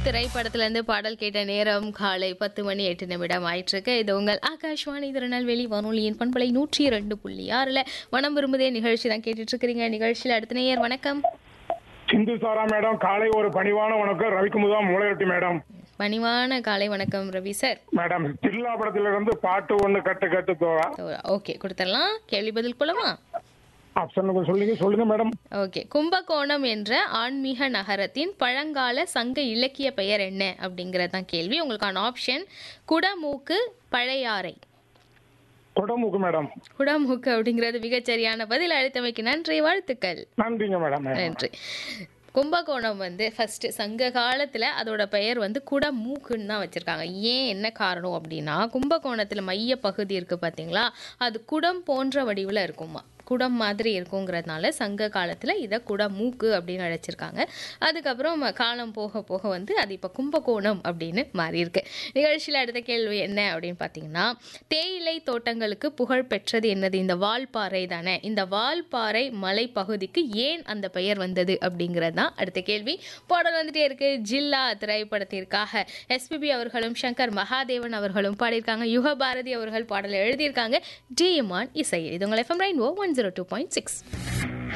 திரைப்படத்துல இருந்து பாடல் கேட்ட நேரம் காலை பத்து மணி எட்டு நிமிடம் ஆயிட்டிருக்கு இது உங்கள் ஆகாஷ்வாணி திருநெல்வேலி வானொலியின் பண்பலை நூற்றி ரெண்டு புள்ளி ஆறுல மனம் விரும்புதே நிகழ்ச்சி தான் கேட்டுட்டு இருக்கிறீங்க நிகழ்ச்சியில் அடுத்த நேயர் வணக்கம் சிந்து சாரா மேடம் காலை ஒரு பணிவான வணக்கம் ரவிக்குமுதா மூளையொட்டி மேடம் பணிவான காலை வணக்கம் ரவி சார் மேடம் தில்லா படத்துல இருந்து பாட்டு ஒண்ணு கட்டு கட்டு தோழா ஓகே கொடுத்துடலாம் கேள்வி பதில் கொள்ளமா ஆப்ஷன் சொல்லுங்க சொல்லுங்க மேடம் ஓகே கும்பகோணம் என்ற ஆன்மீக நகரத்தின் பழங்கால சங்க இலக்கிய பெயர் என்ன அப்படிங்கிறது தான் கேள்வி உங்களுக்கான ஆப்ஷன் குடமூக்கு பழையாறை குடமுக்கு மேடம் குடமூக்கு அப்படிங்கிறது மிகச்சரியான பதில் அளித்தமைக்கு நன்றி வாழ்த்துக்கள் நன்றிங்க மேடம் நன்றி கும்பகோணம் வந்து ஃபர்ஸ்ட் சங்க காலத்துல அதோட பெயர் வந்து குடமூக்குன்னு தான் வச்சிருக்காங்க ஏன் என்ன காரணம் அப்படின்னா கும்பகோணத்துல மைய பகுதி இருக்கு பாத்தீங்களா அது குடம் போன்ற வடிவில் இருக்குமா குடம் மாதிரி இருக்குங்கிறதுனால சங்க காலத்தில் இதை குடமூக்கு அப்படின்னு அழைச்சிருக்காங்க அதுக்கப்புறம் ம- காலம் போக போக வந்து அது இப்போ கும்பகோணம் அப்படின்னு மாறி இருக்கு நிகழ்ச்சியில் அடுத்த கேள்வி என்ன அப்படின்னு பார்த்தீங்கன்னா தேயிலை தோட்டங்களுக்கு புகழ் பெற்றது என்னது இந்த வால்பாறை தானே இந்த வால்பாறை மலைப்பகுதிக்கு ஏன் அந்த பெயர் வந்தது அப்படிங்கிறது தான் அடுத்த கேள்வி பாடல் வந்துட்டே இருக்கு ஜில்லா திரைப்படத்திற்காக எஸ்பிபி அவர்களும் சங்கர் மகாதேவன் அவர்களும் பாடியிருக்காங்க யுகபாரதி அவர்கள் பாடலை எழுதியிருக்காங்க ஜெயமான் இசை இது உங்கள் FM rainbow one zero two point six